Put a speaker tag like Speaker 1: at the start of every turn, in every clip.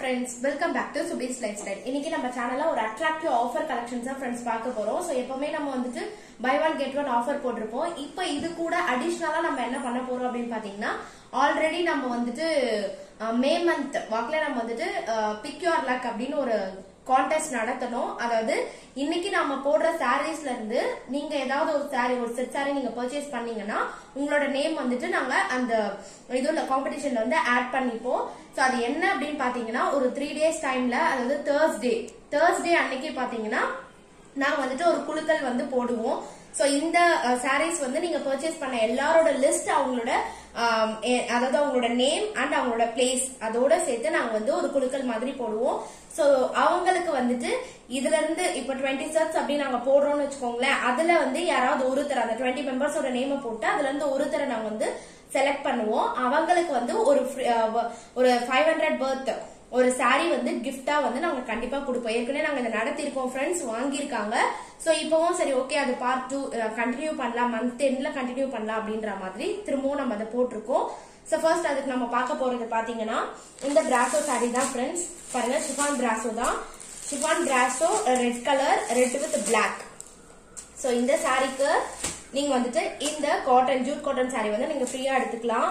Speaker 1: friends welcome back to Subi's lifestyle இன்னைக்கு நம்ம சேனல்ல ஒரு அட்ராக்டிவ் ஆஃபர் கலெக்ஷன்ஸ் தான் ஃப்ரெண்ட்ஸ் பார்க்க போறோம் ஸோ எப்பவுமே நம்ம வந்துட்டு buy one get one offer போட்டிருப்போம் இப்போ இது கூட அடிஷ்னலா நம்ம என்ன பண்ண போறோம் அப்படின்னு பாத்தீங்கன்னா ஆல்ரெடி நம்ம வந்துட்டு மே மந்த் வாக்குல நம்ம வந்துட்டு பிக் யுவர் லக் அப்படின்னு ஒரு கான்டெஸ்ட் நடத்தணும் அதாவது இன்னைக்கு நாம போடுற சாரீஸ்ல இருந்து நீங்க ஏதாவது ஒரு சாரி ஒரு செட் சாரி நீங்க பர்ச்சேஸ் பண்ணீங்கன்னா உங்களோட நேம் வந்துட்டு நாங்க அந்த இதுல காம்படிஷன்ல வந்து ஆட் பண்ணிப்போம் சோ அது என்ன அப்படின்னு பாத்தீங்கன்னா ஒரு த்ரீ டேஸ் டைம்ல அதாவது தேர்ஸ்டே தேர்ஸ்டே அன்னைக்கு பாத்தீங்கன்னா நாங்க வந்துட்டு ஒரு குழுக்கள் வந்து போடுவோம் சோ இந்த சாரீஸ் வந்து நீங்க பர்ச்சேஸ் பண்ண எல்லாரோட லிஸ்ட் அவங்களோட ஆம், எ- அதாவது அவங்களோட நேம் அண்ட் அவங்களோட பிளேஸ் அதோட சேர்த்து நாங்க வந்து ஒரு குழுக்கள் மாதிரி போடுவோம் சோ அவங்களுக்கு வந்துட்டு இதுல இருந்து இப்ப டுவெண்ட்டி சர்ட்ஸ் அப்படி நாங்க போடுறோம்னு வச்சுக்கோங்களேன் அதுல வந்து யாராவது ஒருத்தர் அந்த டுவெண்ட்டி மெம்பர்ஸோட நேமை போட்டு அதுல இருந்து ஒருத்தரை நாங்க வந்து செலக்ட் பண்ணுவோம் அவங்களுக்கு வந்து ஒரு free- அஹ் ஒரு ஃபைவ் ஹண்ட்ரட் பர்த் ஒரு saree வந்து gift-ஆ வந்து நாங்க கண்டிப்பா கொடுப்போம் ஏற்கனவே நாங்க இதை நடத்திருக்கோம் ஃப்ரெண்ட்ஸ் வாங்கியிருக்காங்க சோ இப்பவும் சரி ஓகே அது பார்ட் டூ கண்டினியூ பண்ணலாம் மந்த் எண்ட்ல கண்டினியூ பண்ணலாம் அப்படின்ற மாதிரி திரும்பவும் நம்ம அதை போட்டிருக்கோம் சோ ஃபர்ஸ்ட் அதுக்கு நம்ம பார்க்க போறது பாத்தீங்கன்னா இந்த பிராசோ saree தான் ஃப்ரெண்ட்ஸ் பாருங்க சிஃபான் பிராசோ தான் chiffon brasso red colour red with black so இந்த சாரிக்கு நீங்க வந்துட்டு இந்த காட்டன் ஜூட் காட்டன் saree வந்து நீங்க ஃப்ரீயா எடுத்துக்கலாம்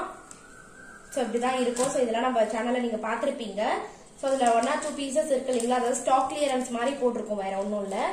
Speaker 1: சோ இப்படிதான் இருக்கும் சோ இதெல்லாம் நம்ம சேனல்ல நீங்க பாத்திருப்பீங்க சோ இதுல ஒன் ஆர் டூ பீசஸ் இருக்கு இல்லைங்களா அதாவது ஸ்டாக் கிளியரன்ஸ் மாதிரி போட்டிருக்கோம் வேற ஒண்ணும் இல்ல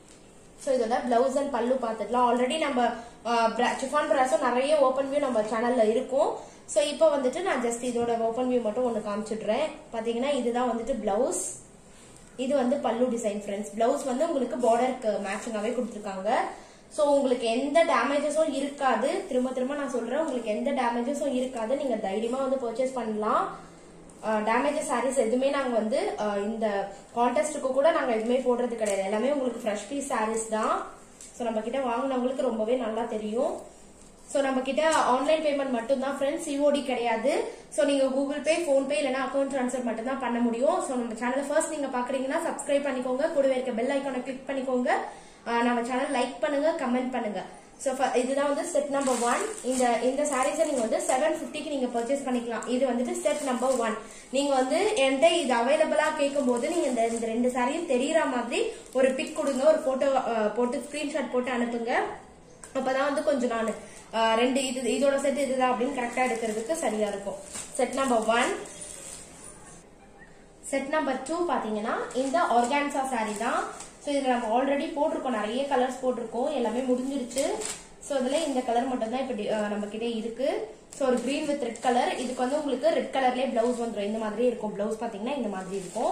Speaker 1: சோ இதோட பிளவுஸ் அண்ட் பல்லு பாத்துக்கலாம் ஆல்ரெடி நம்ம சிஃபான் பிராஸும் நிறைய ஓப்பன் வியூ நம்ம சேனல்ல இருக்கும் சோ இப்போ வந்துட்டு நான் ஜஸ்ட் இதோட ஓப்பன் வியூ மட்டும் ஒன்னு காமிச்சிடுறேன் பாத்தீங்கன்னா இதுதான் வந்துட்டு பிளவுஸ் இது வந்து பல்லு டிசைன் ஃப்ரெண்ட்ஸ் பிளவுஸ் வந்து உங்களுக்கு பார்டருக்கு மேட்சிங்காவே கொடுத்துருக்காங்க சோ உங்களுக்கு எந்த டேமேஜஸும் இருக்காது திரும்ப திரும்ப நான் சொல்றேன் உங்களுக்கு எந்த டேமேஜஸும் இருக்காது நீங்க தைரியமா வந்து பர்ச்சேஸ் பண்ணலாம் டேமேஜஸ் சாரீஸ் எதுவுமே நாங்க வந்து அஹ், இந்த கான்டெஸ்ட்டுக்கு கூட நாங்க எதுவுமே போடுறது கிடையாது எல்லாமே உங்களுக்கு ஃப்ரெஷ் பீஸ் சாரீஸ் தான் சோ நம்ம கிட்ட வாங்கினவங்களுக்கு ரொம்பவே நல்லா தெரியும் சோ நம்ம கிட்ட ஆன்லைன் பேமெண்ட் மட்டும் தான் ஃப்ரெண்ட்ஸ் சிஓடி கிடையாது சோ நீங்க கூகுள் பே போன் பே இல்லனா அக்கௌண்ட் ட்ரான்ஸ்ஃபர் மட்டும் தான் பண்ண முடியும் சோ நம்ம சேனலை ஃபர்ஸ்ட் நீங்க பாக்குறீங்கன்னா சப்ஸ்கிரைப் பண்ணிக்கோங்க கூடவே இருக்க பெல் ஐக்கானை கிளிக் பண்ணிக்கோங்க ஆஹ் நம்ம சேனல் லைக் பண்ணுங்க கமெண்ட் பண்ணுங்க சோ இதுதான் வந்து செட் நம்பர் ஒன் இந்த இந்த சாரீஸை நீங்க வந்து செவன் ஃபிஃப்டிக்கு நீங்க பர்ச்சேஸ் பண்ணிக்கலாம் இது வந்துட்டு செட் நம்பர் ஒன் நீங்க வந்து என்கிட்ட இது அவைலபிளா கேட்கும் போது நீங்க இந்த இந்த ரெண்டு சாரியும் தெரியற மாதிரி ஒரு பிக் கொடுங்க ஒரு போட்டோ போட்டு ஸ்கிரீன்ஷாட் போட்டு அனுப்புங்க அப்பதான் வந்து கொஞ்சம் நான் ரெண்டு இது இதோட செட் இதுதான் அப்படின்னு கரெக்டா எடுக்கிறதுக்கு சரியா இருக்கும் set number one set number two பாத்தீங்கன்னா இந்த ஆர்கான்சா saree தான் ஸோ இதுல நம்ம ஆல்ரெடி போட்டிருக்கோம் நிறைய கலர்ஸ் போட்டிருக்கோம் எல்லாமே முடிஞ்சிருச்சு ஸோ இதுல இந்த கலர் மட்டும் தான் இப்ப நம்ம கிட்ட இருக்கு ஸோ ஒரு green வித் ரெட் கலர் இதுக்கு வந்து உங்களுக்கு ரெட் கலர்லயே பிளவுஸ் வந்துடும் இந்த மாதிரி இருக்கும் பிளவுஸ் பாத்தீங்கன்னா இந்த மாதிரி இருக்கும்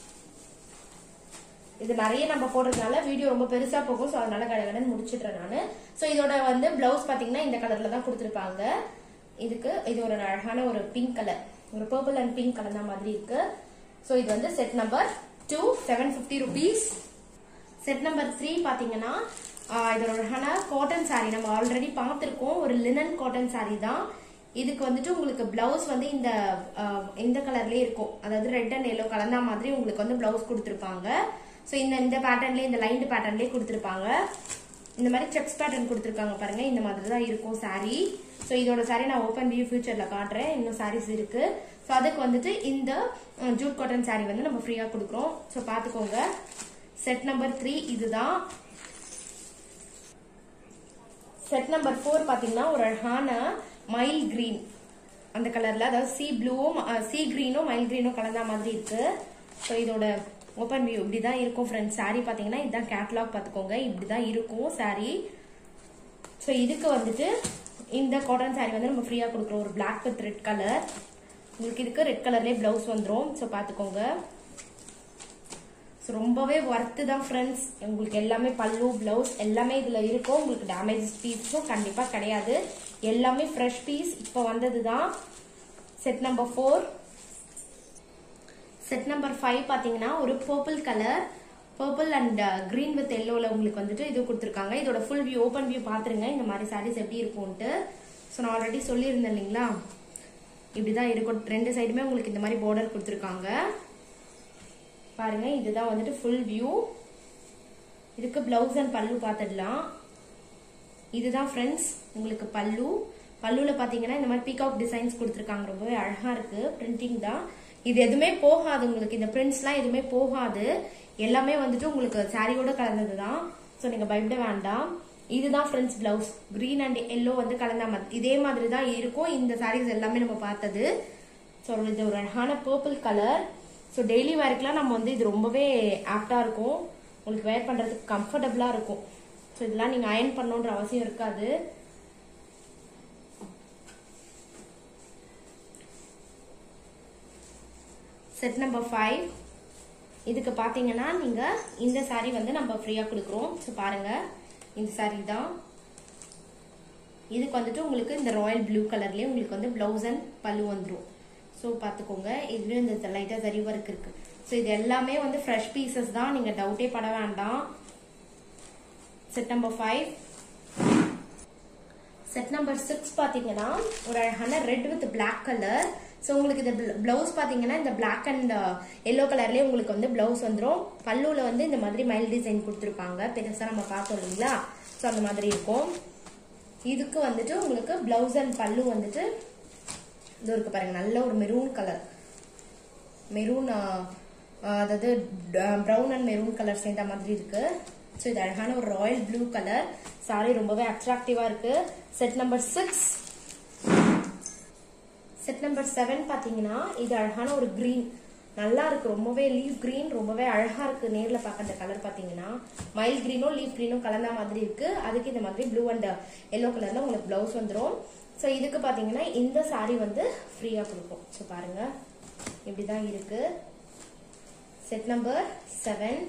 Speaker 1: இது நிறைய நம்ம போடுறதுனால வீடியோ ரொம்ப பெருசா போகும் ஸோ அதனால கடகடன் முடிச்சிடுறேன் நானு ஸோ இதோட வந்து பிளவுஸ் பாத்தீங்கன்னா இந்த கலர்ல தான் கொடுத்துருப்பாங்க இதுக்கு இது ஒரு அழகான ஒரு பிங்க் கலர் ஒரு பர்பிள் அண்ட் பிங்க் கலர் தான் மாதிரி இருக்கு ஸோ இது வந்து set number two seven fifty rupees set number three பாத்தீங்கன்னா ஆஹ் இது ஒரு அழகான காட்டன் saree நம்ம ஆல்ரெடி பார்த்திருக்கோம் ஒரு லினன் காட்டன் saree தான் இதுக்கு வந்துட்டு உங்களுக்கு பிளவுஸ் வந்து இந்த ஆஹ் இந்த கலர்லயே இருக்கும் அதாவது ரெட் அண்ட் எல்லோ கலந்தா மாதிரி உங்களுக்கு வந்து பிளவுஸ் கொடுத்துருப்பாங்க ஸோ இந்த இந்த பேட்டர்ன்லயே இந்த லைன்டு பேட்டர்ன்லயே கொடுத்துருப்பாங்க இந்த மாதிரி செக்ஸ் பேட்டர்ன் கொடுத்துருக்காங்க பாருங்க இந்த மாதிரி தான் இருக்கும் saree ஸோ இதோட saree நான் ஓப்பன் வியூ ஃபியூச்சர்ல காட்டுறேன் இன்னும் sarees இருக்கு ஸோ அதுக்கு வந்துட்டு இந்த ஜூட் காட்டன் saree வந்து நம்ம ஃப்ரீயா கொடுக்குறோம் ஸோ பாத்துக்கோங்க செட் நம்பர் த்ரீ இதுதான் செட் நம்பர் ஃபோர் பாத்தீங்கன்னா ஒரு அழகான மைல் கிரீன் அந்த கலர்ல அதாவது சி ப்ளூவும் சி கிரீனும் மைல் கிரீனும் கலந்த மாதிரி இருக்கு ஸோ இதோட ஓப்பன் வியூ இப்படிதான் இருக்கும் ஃப்ரெண்ட்ஸ் saree பாத்தீங்கன்னா இதுதான் கேட்லாக் பாத்துக்கோங்க இப்படிதான் இருக்கும் saree ஸோ இதுக்கு வந்துட்டு இந்த காட்டன் saree வந்து நம்ம ஃப்ரீயா கொடுக்குறோம் ஒரு Black வித் ரெட் கலர் உங்களுக்கு இதுக்கு ரெட் கலர்லேயே பிளவுஸ் வந்துரும் ஸோ பாத்துக்கோங்க ஸோ ரொம்பவே ஒர்த்து தான் ஃப்ரெண்ட்ஸ் உங்களுக்கு எல்லாமே பல்லு பிளவுஸ் எல்லாமே இதுல இருக்கும் உங்களுக்கு டேமேஜ் பீஸும் கண்டிப்பா கிடையாது எல்லாமே ஃப்ரெஷ் பீஸ் இப்போ வந்தது தான் set number four set number five பாத்தீங்கன்னா ஒரு purple colour purple and green with எல்லோல உங்களுக்கு வந்துட்டு இது கொடுத்துருக்காங்க இதோட ஃபுல் வியூ ஓப்பன் வியூ பாத்துருங்க இந்த மாதிரி சாரீஸ் எப்படி இருக்கும்ட்டு ஸோ நான் ஆல்ரெடி சொல்லியிருந்தேன் இல்லைங்களா இப்படிதான் இருக்கும் ரெண்டு சைடுமே உங்களுக்கு இந்த மாதிரி பார்டர் கொடுத்துருக்காங்க பாருங்க இதுதான் வந்துட்டு ஃபுல் வியூ இதுக்கு பிளவுஸ் அண்ட் பல்லு பார்த்துடலாம் இதுதான் ஃப்ரெண்ட்ஸ் உங்களுக்கு பல்லு பல்லுல பாத்தீங்கன்னா இந்த மாதிரி பீகாக் டிசைன்ஸ் கொடுத்துருக்காங்க ரொம்பவே அழகா இருக்கு பிரிண்டிங் தான் இது எதுவுமே போகாது உங்களுக்கு இந்த பிரிண்ட்ஸ்லாம் எதுவுமே போகாது எல்லாமே வந்துட்டு உங்களுக்கு சாரியோட கலந்தது தான் ஸோ நீங்க பயப்பட வேண்டாம் இதுதான் friends blouse green and yellow வந்து கலந்த மாதிரி இதே மாதிரி தான் இருக்கும் இந்த சாரீஸ் எல்லாமே நம்ம பார்த்தது ஸோ இது ஒரு அழகான பர்பிள் கலர் ஸோ டெய்லி வேர்க்கெலாம் நம்ம வந்து இது ரொம்பவே ஆப்டாக இருக்கும் உங்களுக்கு வேர் பண்ணுறதுக்கு கம்ஃபர்டபுளாக இருக்கும் ஸோ இதெல்லாம் நீங்கள் அயன் பண்ணணுன்ற அவசியம் இருக்காது செட் நம்பர் ஃபைவ் இதுக்கு பார்த்தீங்கன்னா நீங்கள் இந்த saree வந்து நம்ம ஃப்ரீயாக கொடுக்குறோம் ஸோ பாருங்கள் இந்த saree தான் இதுக்கு வந்துட்டு உங்களுக்கு இந்த ராயல் ப்ளூ கலர்லேயே உங்களுக்கு வந்து ப்ளவுஸ் அண்ட் பல்லு வந்துடும் ஸோ பார்த்துக்கோங்க இதுலேயும் இந்த லைட்டாக சரி ஒர்க் இருக்கு ஸோ இது எல்லாமே வந்து ஃப்ரெஷ் பீசஸ் தான் நீங்கள் டவுட்டே பட வேண்டாம் set number five set number six பார்த்தீங்கன்னா ஒரு அழகான red with black colour so உங்களுக்கு இந்த பிளவுஸ் பார்த்தீங்கன்னா இந்த பிளாக் அண்ட் எல்லோ கலர்லேயே உங்களுக்கு வந்து பிளவுஸ் வந்துடும் பல்லுவில் வந்து இந்த மாதிரி மைல் டிசைன் கொடுத்துருப்பாங்க பெருசாக நம்ம பார்த்தோம் இல்லைங்களா ஸோ அந்த மாதிரி இருக்கும் இதுக்கு வந்துட்டு உங்களுக்கு பிளவுஸ் அண்ட் பல்லு வந்துட்டு இது இருக்கு பாருங்க நல்ல ஒரு மெரூன் கலர் மெரூன் அதாவது ப்ரௌன் அண்ட் மெரூன் கலர் சேர்ந்த மாதிரி இருக்கு ஸோ இது அழகான ஒரு ராயல் ப்ளூ கலர் சாரி ரொம்பவே அட்ராக்டிவா இருக்கு set number six set number seven பாத்தீங்கன்னா இது அழகான ஒரு கிரீன் நல்லா இருக்கு ரொம்பவே லீவ் கிரீன் ரொம்பவே அழகா இருக்கு நேர்ல பார்க்க அந்த கலர் பாத்தீங்கன்னா மைல் கிரீனும் லீவ் கிரீனும் கலந்த மாதிரி இருக்கு அதுக்கு இந்த மாதிரி ப்ளூ அண்ட் எல்லோ கலர்ல உங்களுக்கு பிளவுஸ் வந்துடும் ஸோ இதுக்கு பாத்தீங்கன்னா இந்த சாரி வந்து ஃப்ரீயா கொடுக்கும் ஸோ பாருங்க இப்படிதான் இருக்கு set number seven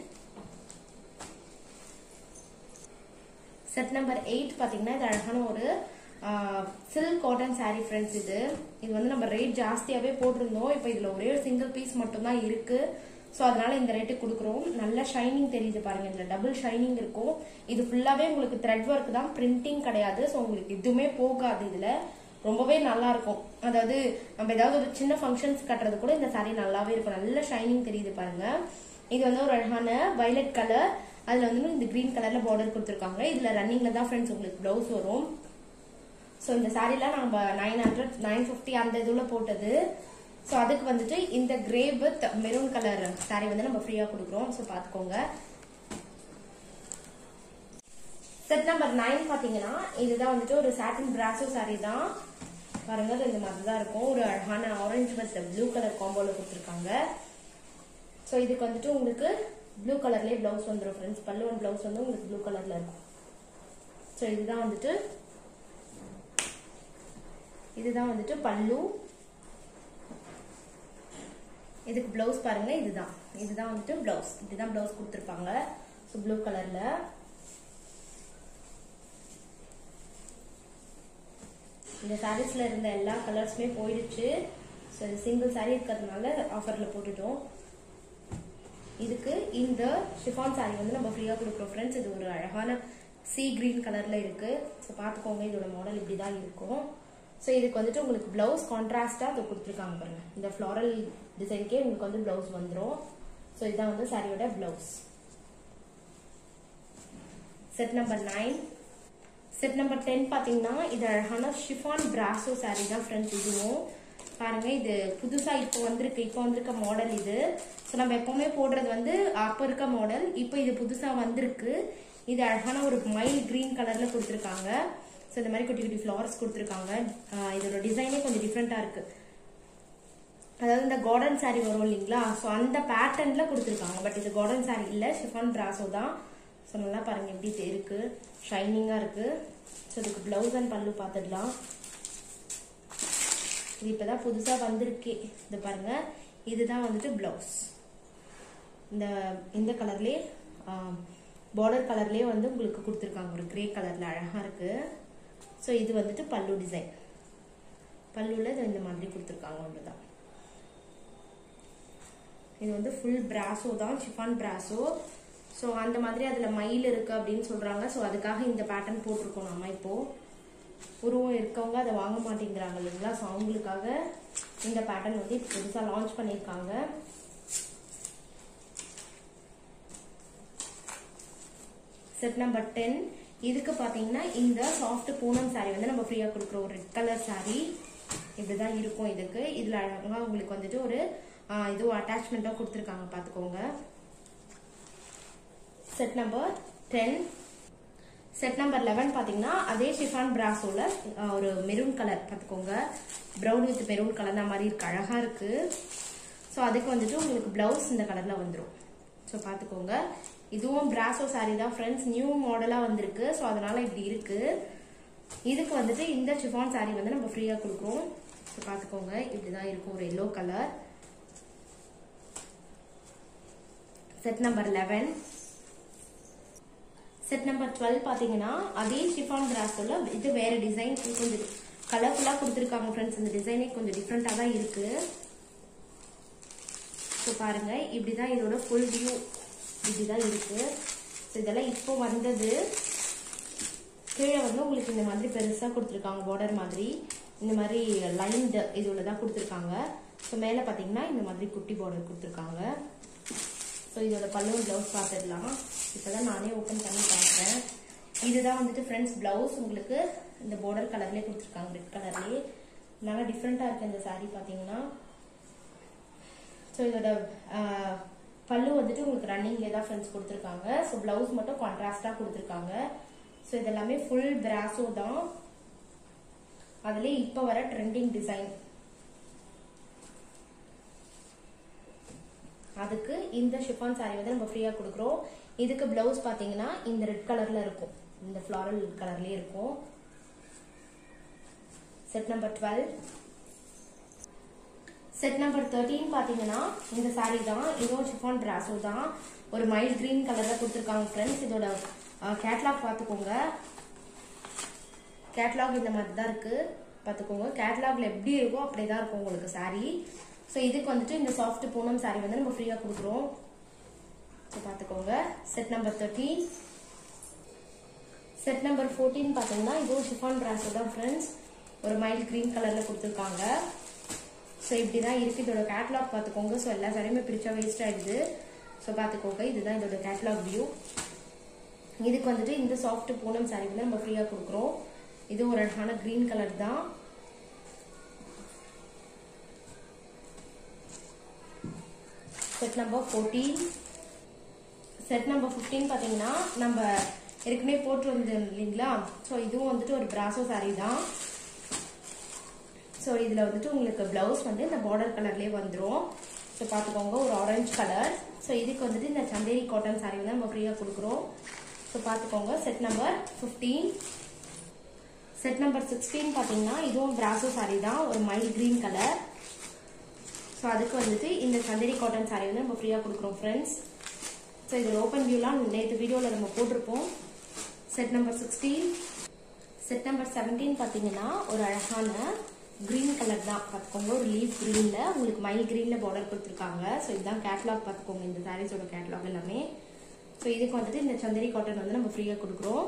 Speaker 1: set number eight பாத்தீங்கன்னா இது அழகான ஒரு சில்க் காட்டன் saree ஃப்ரெண்ட்ஸ் இது இது வந்து நம்ம ரேட் ஜாஸ்தியாவே போட்டிருந்தோம் இப்போ இதுல ஒரே ஒரு சிங்கிள் பீஸ் மட்டும் தான் இருக்கு ஸோ அதனால இந்த ரேட்டு கொடுக்குறோம் நல்ல ஷைனிங் தெரியுது பாருங்க இதுல டபுள் ஷைனிங் இருக்கும் இது ஃபுல்லாவே உங்களுக்கு த்ரெட் ஒர்க் தான் பிரிண்டிங் கிடையாது ஸோ உங்களுக்கு எதுவுமே போகாது இதுல ரொம்பவே நல்லா இருக்கும் அதாவது நம்ம ஏதாவது ஒரு சின்ன ஃபங்க்ஷன்ஸ் கட்டுறது கூட இந்த saree நல்லாவே இருக்கும் நல்ல ஷைனிங் தெரியுது பாருங்க இது வந்து ஒரு அழகான வயலட் கலர் அதுல வந்து இந்த கிரீன் கலர்ல பார்டர் கொடுத்துருக்காங்க இதுல ரன்னிங்ல தான் ஃப்ரெண்ட்ஸ் உங்களுக்கு பிளவுஸ் வரும் ஸோ இந்த சாரீலாம் நம்ம நைன் ஹண்ட்ரட் நைன் ஃபிஃப்டி அந்த இதுல போட்டது ஸோ அதுக்கு வந்துட்டு இந்த grey with maroon colour sari வந்து நம்ம ஃப்ரீயா கொடுக்குறோம் ஸோ பார்த்துக்கோங்க செட் நம்பர் நைன் பாத்தீங்கன்னா இதுதான் வந்துட்டு ஒரு சாட்டின் பிராசோ சாரீ தான் பாருங்க இது இந்த மாதிரி தான் இருக்கும் ஒரு அழகான ஆரஞ்சு வித் ப்ளூ கலர் காம்போல கொடுத்துருக்காங்க ஸோ இதுக்கு வந்துட்டு உங்களுக்கு ப்ளூ கலர்லேயே பிளவுஸ் வந்துடும் ஃப்ரெண்ட்ஸ் பல்லு ஒன் பிளவுஸ் வந்து உங்களுக்கு ப்ளூ கலர்ல இருக்கும் ஸோ இதுதான் வந்துட்டு இதுதான் வந்துட்டு பல்லு இதுக்கு பிளவுஸ் பாருங்க இதுதான் இதுதான் வந்துட்டு பிளவுஸ் இப்படிதான் பிளவுஸ் கொடுத்துருப்பாங்க ஸோ ப்ளூ கலர்ல இந்த சாரீஸ்ல இருந்த எல்லா கலர்ஸுமே போயிடுச்சு ஸோ இது சிங்கிள் சாரீ இருக்கிறதுனால ஆஃபர்ல போட்டுட்டோம் இதுக்கு இந்த ஷிஃபான் சாரீ வந்து நம்ம ஃப்ரீயா கொடுக்குறோம் ஃப்ரெண்ட்ஸ் இது ஒரு அழகான சி கிரீன் கலர்ல இருக்கு ஸோ பார்த்துக்கோங்க இதோட மாடல் இப்படி தான் இருக்கும் ஸோ இதுக்கு வந்துட்டு உங்களுக்கு பிளவுஸ் கான்ட்ராஸ்டா அதை கொடுத்துருக்காங்க பாருங்க இந்த ஃப்ளாரல் டிசைன்கே உங்களுக்கு வந்து பிளவுஸ் வந்துடும் ஸோ இதுதான் வந்து சாரியோட blouse set number nine set number ten பார்த்தீங்கன்னா இது அழகான ஷிஃபான் பிராசோ சாரீ தான் ஃப்ரெண்ட்ஸ் இதுவும் பாருங்க இது புதுசா இப்போ வந்திருக்கு இப்போ வந்திருக்க மாடல் இது ஸோ நம்ம எப்பவுமே போடுறது வந்து அப்போ இருக்க மாடல் இப்போ இது புதுசா வந்திருக்கு இது அழகான ஒரு மைல் கிரீன் கலர்ல கொடுத்துருக்காங்க ஸோ இந்த மாதிரி குட்டி குட்டி ஃப்ளவர்ஸ் கொடுத்துருக்காங்க ஆஹ் இதோட டிசைனே கொஞ்சம் டிஃப்ரெண்டா இருக்கு அதாவது இந்த கார்டன் saree வரும் இல்லைங்களா ஸோ அந்த பேட்டர்ன்ல கொடுத்துருக்காங்க பட் இது கார்டன் saree இல்ல ஷிஃபான் பிராசோ தான் ஸோ நல்லா பாருங்க எப்படி இது இருக்கு ஷைனிங்கா இருக்கு ஸோ இதுக்கு பிளவுஸ் அண்ட் பல்லு பார்த்துடலாம் இது இப்பதான் புதுசா வந்திருக்கே இது பாருங்க இதுதான் வந்துட்டு பிளவுஸ் இந்த இந்த கலர்லயே பார்டர் கலர்லயே வந்து உங்களுக்கு கொடுத்துருக்காங்க ஒரு கிரே கலர்ல அழகா இருக்கு ஸோ இது வந்துட்டு பல்லு டிசைன் பல்லுல இது இந்த மாதிரி கொடுத்துருக்காங்க ஒன்றுதான் இது வந்து ஃபுல் பிராசோ தான் ஷிஃபான் பிராசோ ஸோ அந்த மாதிரி அதில் மயில் இருக்கு அப்படின்னு சொல்றாங்க ஸோ அதுக்காக இந்த பேட்டர்ன் போட்டிருக்கோம் நம்ம இப்போ உருவம் இருக்கவங்க அதை வாங்க மாட்டேங்கிறாங்க இல்லைங்களா ஸோ அவங்களுக்காக இந்த பேட்டர்ன் வந்து இப்போ புதுசாக லான்ச் பண்ணியிருக்காங்க செட் நம்பர் டென் இதுக்கு பார்த்தீங்கன்னா இந்த சாஃப்ட் பூனம் saree வந்து நம்ம ஃப்ரீயாக கொடுக்குறோம் ஒரு ரெட் கலர் saree இப்படிதான் இருக்கும் இதுக்கு இதில் அழகாக உங்களுக்கு வந்துட்டு ஒரு இதுவும் அட்டாச்மெண்ட்டாக கொடுத்துருக்காங்க பார்த்துக்கோங்க set number ten set number eleven பார்த்தீங்கன்னா அதே ஷிஃபான் பிராஸோல ஒரு மெரூன் கலர் பார்த்துக்கோங்க ப்ரௌன் வித் மெரூன் கலர் அந்த மாதிரி இருக்கு அழகா இருக்கு ஸோ அதுக்கு வந்துட்டு உங்களுக்கு பிளவுஸ் இந்த கலர்ல வந்துடும் ஸோ பார்த்துக்கோங்க இதுவும் பிராசோ சாரி தான் ஃப்ரெண்ட்ஸ் நியூ மாடலாக வந்திருக்கு ஸோ அதனால இப்படி இருக்கு இதுக்கு வந்துட்டு இந்த ஷிஃபான் சாரி வந்து நம்ம ஃப்ரீயாக கொடுக்குறோம் ஸோ பார்த்துக்கோங்க இப்படிதான் இருக்கும் ஒரு yellow colour set number eleven set number twelve பார்த்தீங்கன்னா அதே ஷிஃபான் பிராஸோல இது வேற டிசைன் கொஞ்சம் கலர்ஃபுல்லாக கொடுத்துருக்காங்க ஃப்ரெண்ட்ஸ் இந்த டிசைனே கொஞ்சம் டிஃப்ரெண்ட்டாக தான் இருக்கு ஸோ பாருங்க இப்படிதான் இதோட ஃபுல் வியூ இப்படிதான் இருக்கு ஸோ இதெல்லாம் இப்போ வந்தது கீழே வந்து உங்களுக்கு இந்த மாதிரி பெருசாக கொடுத்துருக்காங்க பார்டர் மாதிரி இந்த மாதிரி லைன்டு இதோட தான் கொடுத்துருக்காங்க ஸோ மேலே பார்த்தீங்கன்னா இந்த மாதிரி குட்டி பார்டர் கொடுத்துருக்காங்க ஸோ இதோட பல்லு ப்ளவுஸ் பார்த்துடலாம் இப்போதான் நானே ஓப்பன் பண்ணி பார்க்குறேன் இதுதான் வந்துட்டு ஃப்ரெண்ட்ஸ் ப்ளவுஸ் உங்களுக்கு இந்த பார்டர் கலர்லேயே கொடுத்துருக்காங்க ரெட் கலர்லேயே நல்லா டிஃப்ரெண்ட்டாக இருக்கு இந்த saree பார்த்தீங்கன்னா ஸோ இதோட ஆஹ், பல்லு வந்துட்டு உங்களுக்கு ரன்னிங்லேயே தான் ஃப்ரெண்ட்ஸ் கொடுத்துருக்காங்க ஸோ ப்ளவுஸ் மட்டும் கான்ட்ராஸ்டாக கொடுத்துருக்காங்க ஸோ இதெல்லாமே ஃபுல் பிராசோ தான் அதுலேயே இப்போ வர ட்ரெண்டிங் டிசைன் அதுக்கு இந்த ஷிஃபான் saree வந்து நம்ம ஃப்ரீயாக கொடுக்குறோம் இதுக்கு பிளவுஸ் பார்த்தீங்கன்னா இந்த ரெட் கலரில் இருக்கும் இந்த ஃப்ளாரல் கலர்லேயே இருக்கும் set number twelve set number thirteen பார்த்தீங்கன்னா இந்த saree தான் இதுவும் ஷிஃபான் பிராசோ தான் ஒரு மைல் கிரீன் கலரில் கொடுத்துருக்காங்க ஃப்ரெண்ட்ஸ் இதோட கேட்லாக் பார்த்துக்கோங்க கேட்லாக் இந்த மாதிரி தான் இருக்கு பார்த்துக்கோங்க கேட்லாக்ல எப்படி இருக்கோ அப்படியே தான் இருக்கும் உங்களுக்கு saree ஸோ இதுக்கு வந்துட்டு இந்த சாஃப்ட் பூனம் saree வந்து நம்ம ஃப்ரீயாக கொடுக்குறோம் ஸோ பார்த்துக்கோங்க set number thirteen set number fourteen பார்த்தீங்கன்னா இதுவும் ஷிஃபான் பிராஸோ தான் ஃப்ரெண்ட்ஸ் ஒரு மைல் கிரீன் கலரில் கொடுத்துருக்காங்க ஸோ இப்படி தான் இருக்குது இதோட கேட்லாக் பார்த்துக்கோங்க ஸோ எல்லா சாரியுமே பிரிச்சா வேஸ்ட் ஆயிடுது ஸோ பார்த்துக்கோங்க இதுதான் இதோட கேட்லாக் வியூ இதுக்கு வந்துட்டு இந்த சாஃப்ட் பூனம் saree வந்து நம்ம ஃப்ரீயாக கொடுக்குறோம் இது ஒரு அழகான கிரீன் கலர் தான் set number fourteen set number fifteen பார்த்தீங்கன்னா நம்ம ஏற்கனவே போட்டு வந்தோம் இல்லைங்களா ஸோ இதுவும் வந்துட்டு ஒரு பிராசோ saree தான் ஸோ இதில் வந்துட்டு உங்களுக்கு ப்ளவுஸ் வந்து இந்த பார்டர் கலர்லேயே வந்துடும் ஸோ பார்த்துக்கோங்க ஒரு ஆரஞ்சு கலர் ஸோ இதுக்கு வந்துட்டு இந்த சந்தேரி காட்டன் saree வந்து நம்ம ஃப்ரீயாக கொடுக்குறோம் ஸோ பார்த்துக்கோங்க set number fifteen set number sixteen பார்த்தீங்கன்னா இதுவும் பிராசோ saree தான் ஒரு மைல் கிரீன் கலர் ஸோ அதுக்கு வந்துட்டு இந்த சந்தேரி காட்டன் saree வந்து நம்ம ஃப்ரீயாக கொடுக்குறோம் ஃப்ரெண்ட்ஸ் ஸோ இதோட ஓப்பன் வியூலாம் நேற்று வீடியோவில் நம்ம போட்டிருப்போம் set number sixteen set number seventeen பார்த்தீங்கன்னா ஒரு அழகான கிரீன் கலர் தான் பார்த்துக்கோங்க ஒரு லீஃப் கிரீனில் உங்களுக்கு மைல் கிரீனில் பார்டர் கொடுத்துருக்காங்க ஸோ இதுதான் கேட்லாக் பார்த்துக்கோங்க இந்த சாரீஸோட கேட்லாக் எல்லாமே ஸோ இதுக்கு வந்துட்டு இந்த சந்தரி காட்டன் வந்து நம்ம ஃப்ரீயாக கொடுக்குறோம்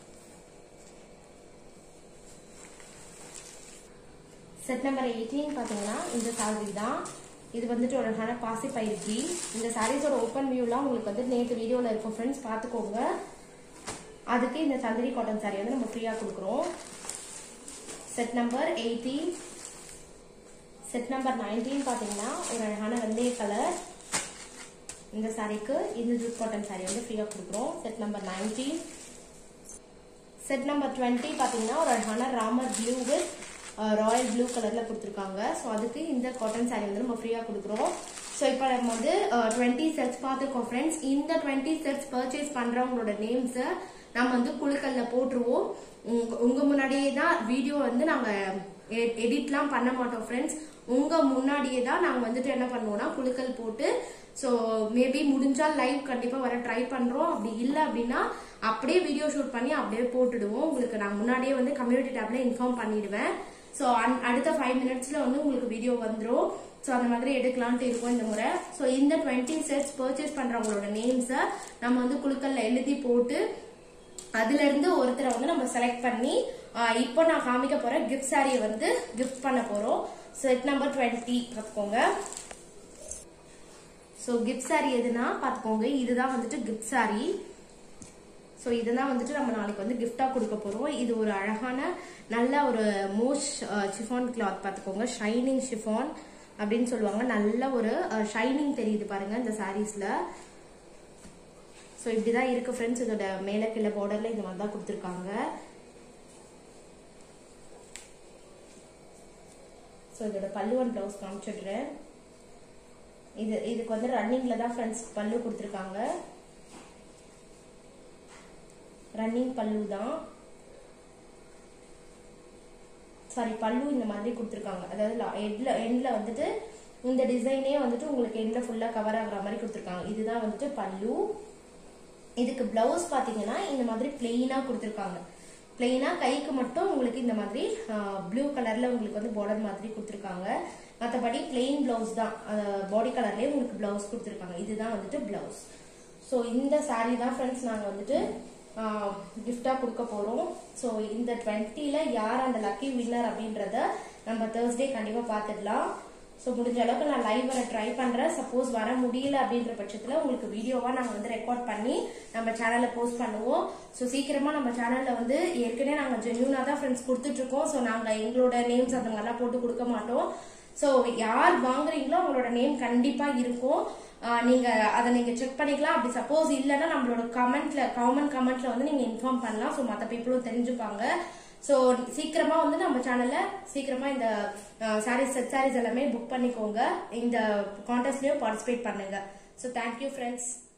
Speaker 1: செட் நம்பர் எயிட்டீன் பார்த்தீங்கன்னா இந்த சாரீ தான் இது வந்துட்டு ஒரு அழகான பாசி பயிற்சி இந்த சாரீஸோட ஓப்பன் வியூலாம் உங்களுக்கு வந்து நேற்று வீடியோவில் இருக்கும் ஃப்ரெண்ட்ஸ் பார்த்துக்கோங்க அதுக்கு இந்த சந்திரி காட்டன் saree வந்து நம்ம ஃப்ரீயாக கொடுக்குறோம் set number eighteen set number nineteen பார்த்தீங்கன்னா ஒரு அழகான வெந்தய கலர் இந்த சாரீக்கு இந்த ஜூட் காட்டன் saree வந்து ஃப்ரீயாக கொடுக்குறோம் set number nineteen set number twenty பார்த்தீங்கன்னா ஒரு அழகான Ramar blue with royal blue கலரில் கொடுத்துருக்காங்க ஸோ அதுக்கு இந்த காட்டன் saree வந்து நம்ம ஃப்ரீயாக கொடுக்குறோம் ஸோ இப்போ நம்ம வந்து டுவெண்ட்டி செட்ஸ் பார்த்துருக்கோம் ஃப்ரெண்ட்ஸ் இந்த டுவெண்ட்டி செட்ஸ் பர்ச்சேஸ் பண்ணுறவங்களோட நேம்ஸை நம்ம வந்து குழுக்கல்ல போட்டுருவோம் உங்க உங்க முன்னாடியே தான் வீடியோ வந்து நாங்கள் எடிட்லாம் பண்ண மாட்டோம் ஃப்ரெண்ட்ஸ் உங்க முன்னாடியே தான் நாங்கள் வந்துட்டு என்ன பண்ணுவோம்னா குழுக்கள் போட்டு ஸோ மேபி முடிஞ்சால் லைவ் கண்டிப்பாக வர ட்ரை பண்ணுறோம் அப்படி இல்லை அப்படின்னா அப்படியே வீடியோ ஷூட் பண்ணி அப்படியே போட்டுடுவோம் உங்களுக்கு நான் முன்னாடியே வந்து கம்யூனிட்டி டேப்ல இன்ஃபார்ம் பண்ணிடுவேன் ஸோ அடுத்த ஃபைவ் மினிட்ஸ்ல வந்து உங்களுக்கு வீடியோ வந்துடும் ஸோ அந்த மாதிரி எடுக்கலான்ட்டு இருக்கும் இந்த முறை ஸோ இந்த டுவெண்ட்டி செட்ஸ் பர்ச்சேஸ் பண்றவங்களோட நேம்ஸை நம்ம வந்து குழுக்கல்ல எழுதி போட்டு அதுல இருந்து ஒருத்தரை வந்து நம்ம செலக்ட் பண்ணி ஆஹ் இப்போ நான் காமிக்க போற கிஃப்ட் சாரியை வந்து கிஃப்ட் பண்ண போறோம் செட் நம்பர் டுவெண்ட்டி பார்த்துக்கோங்க ஸோ கிஃப்ட் சாரி எதுனா பார்த்துக்கோங்க இதுதான் வந்துட்டு கிஃப்ட் சாரி ஸோ இதெல்லாம் வந்துட்டு நம்ம நாளைக்கு வந்து கிஃப்டாக கொடுக்க போகிறோம் இது ஒரு அழகான நல்ல ஒரு மோஸ்ட் சிஃபான் கிளாத் பார்த்துக்கோங்க ஷைனிங் ஷிஃபான் அப்படின்னு சொல்லுவாங்க நல்ல ஒரு ஷைனிங் தெரியுது பாருங்க இந்த சாரீஸ்ல ஸோ இப்படிதான் இருக்கு ஃப்ரெண்ட்ஸ் இதோட மேல கீழே பார்டர்ல இந்த மாதிரி தான் கொடுத்துருக்காங்க ஸோ இதோட பல்லு அண்ட் பிளவுஸ் காமிச்சிடுறேன் இது இதுக்கு வந்து ரன்னிங்ல தான் ஃப்ரெண்ட்ஸ் பல்லு கொடுத்துருக்காங்க ரன்னிங் பல்லு தான் சாரி பல்லு இந்த மாதிரி கொடுத்துருக்காங்க அதாவது எட்ல எண்ட்ல வந்துட்டு இந்த டிசைனே வந்துட்டு உங்களுக்கு எண்ட்ல ஃபுல்லா கவர் ஆகுற மாதிரி கொடுத்துருக்காங்க இதுதான் வந்துட்டு பல்லு இதுக்கு பிளவுஸ் பாத்தீங்கன்னா இந்த மாதிரி பிளெயினா கொடுத்துருக்காங்க பிளெயினா கைக்கு மட்டும் உங்களுக்கு இந்த மாதிரி ப்ளூ கலர்ல உங்களுக்கு வந்து பார்டர் மாதிரி கொடுத்துருக்காங்க மற்றபடி பிளெயின் பிளவுஸ் தான் பாடி கலர்லயே உங்களுக்கு பிளவுஸ் கொடுத்துருக்காங்க இதுதான் வந்துட்டு பிளவுஸ் ஸோ இந்த saree தான் ஃப்ரெண்ட்ஸ் நாங்கள் வந்துட்டு கிஃப்டா கொடுக்க போறோம் ஸோ இந்த டுவெண்ட்டில யார் அந்த லக்கி வின்னர் அப்படின்றத நம்ம தேர்ஸ்டே கண்டிப்பா பார்த்துடலாம் ஸோ முடிஞ்ச அளவுக்கு நான் லைவ் வர ட்ரை பண்றேன் சப்போஸ் வர முடியல அப்படின்ற பட்சத்துல உங்களுக்கு வீடியோவா நாங்க வந்து ரெக்கார்ட் பண்ணி நம்ம சேனல்ல போஸ்ட் பண்ணுவோம் ஸோ சீக்கிரமா நம்ம சேனல்ல வந்து ஏற்கனவே நாங்க ஜென்யூனா தான் ஃப்ரெண்ட்ஸ் கொடுத்துட்டு இருக்கோம் ஸோ நாங்க எங்களோட நேம்ஸ் அந்த மாதிரிலாம் போட்டு கொடுக்க மாட்டோம் ஸோ யார் வாங்குறீங்களோ அவங்களோட நேம் கண்டிப்பா இருக்கும் ஆஹ் நீங்க அதை நீங்க செக் பண்ணிக்கலாம் அப்படி சப்போஸ் இல்லைன்னா நம்மளோட கமெண்ட்ல காமன் கமெண்ட்ல வந்து நீங்க இன்ஃபார்ம் பண்ணலாம் ஸோ மற்ற பீப்புளும் தெரிஞ்சுப்பாங்க ஸோ சீக்கிரமா வந்து நம்ம சேனல்ல சீக்கிரமா இந்த சாரீஸ் செட் சாரீஸ் எல்லாமே புக் பண்ணிக்கோங்க இந்த கான்டெஸ்ட்லயும் பார்ட்டிசிபேட் பண்ணுங்க ஸோ தேங்க்யூ ஃப்ரெண்ட்ஸ்